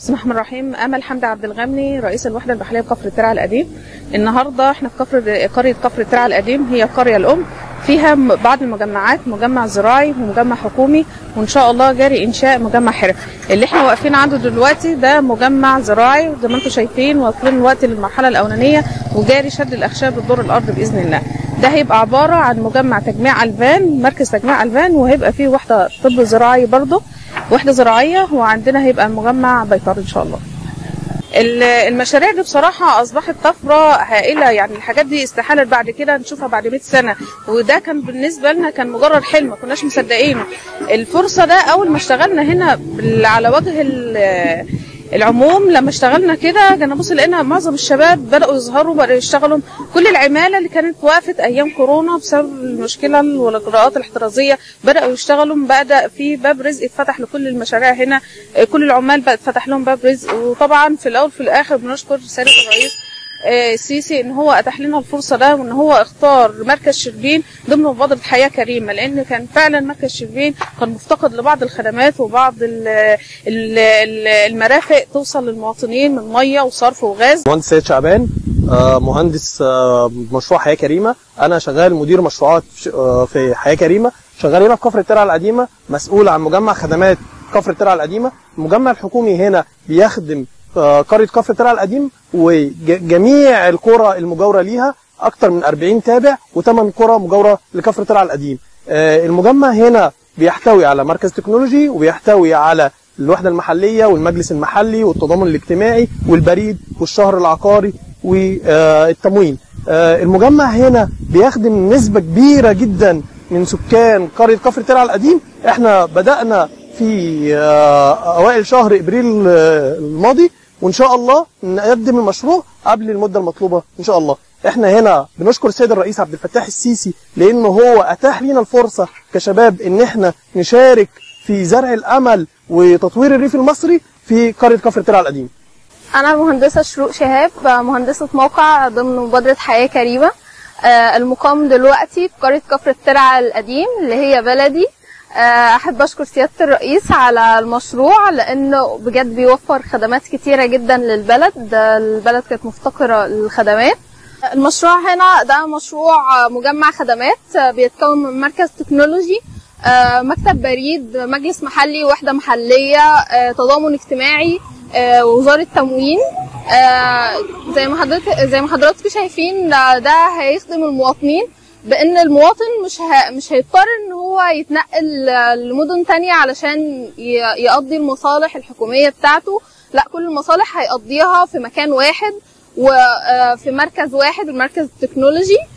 بسم الله الرحمن الرحيم امل حمدي عبد الغني رئيس الوحده البحريه بكفر الترعه القديم النهارده احنا في كفر قريه كفر الترعه القديم هي القريه الام فيها م- بعض المجمعات مجمع زراعي ومجمع حكومي وان شاء الله جاري انشاء مجمع حرفي اللي احنا واقفين عنده دلوقتي ده مجمع زراعي زي ما انتم شايفين واصلين دلوقتي للمرحله الاولانيه وجاري شد الاخشاب لدور الارض باذن الله ده هيبقى عباره عن مجمع تجميع البان مركز تجميع البان وهيبقى فيه وحده طب زراعي برضه وحده زراعيه وعندنا هيبقى مجمع بيطار ان شاء الله ال- المشاريع دي بصراحة أصبحت طفرة هائلة يعني الحاجات دي استحالة بعد كده نشوفها بعد 100 سنة وده كان بالنسبة لنا كان مجرد حلم ما كناش مصدقينه الفرصة ده أول ما اشتغلنا هنا بال- على وجه ال- العموم لما اشتغلنا كده كنا نبص لقينا معظم الشباب بدأوا يظهروا بدأوا يشتغلوا كل العمالة اللي كانت وقفت أيام كورونا بسبب المشكلة والإجراءات الاحترازية بدأوا يشتغلوا بدأ في باب رزق اتفتح لكل المشاريع هنا كل العمال بقى اتفتح لهم باب رزق وطبعا في الأول في الآخر بنشكر سيادة الرئيس آه، السيسي ان هو اتاح لنا الفرصه ده وان هو اختار مركز شربين ضمن مبادره حياه كريمه لان كان فعلا مركز شربين كان مفتقد لبعض الخدمات وبعض ال ال ال المرافق توصل للمواطنين من ميه وصرف وغاز مهندس سيد شعبان آه، مهندس آه، مشروع حياه كريمه انا شغال مدير مشروعات في ش- آه، في حياه كريمه شغال هنا في كفر الترعه القديمه مسؤول عن مجمع خدمات كفر الترعه القديمه المجمع الحكومي هنا بيخدم آه، قريه كفر الترعه القديم وجميع القرى المجاوره ليها اكثر من 40 تابع وثمان قرى مجاوره لكفر الترعه القديم آه، المجمع هنا بيحتوي على مركز تكنولوجي وبيحتوي على الوحدة المحلية والمجلس المحلي والتضامن الاجتماعي والبريد والشهر العقاري والتموين آه، المجمع هنا بيخدم نسبة كبيرة جدا من سكان قرية كفر الترعة القديم احنا بدأنا في آه، أوائل شهر إبريل آه، الماضي وإن شاء الله نقدم المشروع قبل المدة المطلوبة إن شاء الله احنا هنا بنشكر السيد الرئيس عبد الفتاح السيسي لأنه هو أتاح لنا الفرصة كشباب إن احنا نشارك في زرع الأمل وتطوير الريف المصري في قرية كفر الترعة القديم أنا مهندسة شروق شهاب مهندسة موقع ضمن مبادرة حياة كريمة آه، المقام دلوقتي في قرية كفر الترعة القديم اللي هي بلدي آه، أحب أشكر سيادة الرئيس على المشروع لأنه بجد بيوفر خدمات كتيرة جدا للبلد ده البلد كانت مفتقرة للخدمات المشروع هنا ده مشروع مجمع خدمات آه، بيتكون من مركز تكنولوجي آه، مكتب بريد مجلس محلي وحدة محلية آه، تضامن اجتماعي آه، وزارة تموين آه، زي ما حضرتك زي ما حضراتكم شايفين ده, ده هيخدم المواطنين بان المواطن مش ه... مش هيضطر ان هو يتنقل آه، لمدن تانية علشان ي... يقضي المصالح الحكومية بتاعته لا كل المصالح هيقضيها في مكان واحد وفي مركز واحد المركز التكنولوجي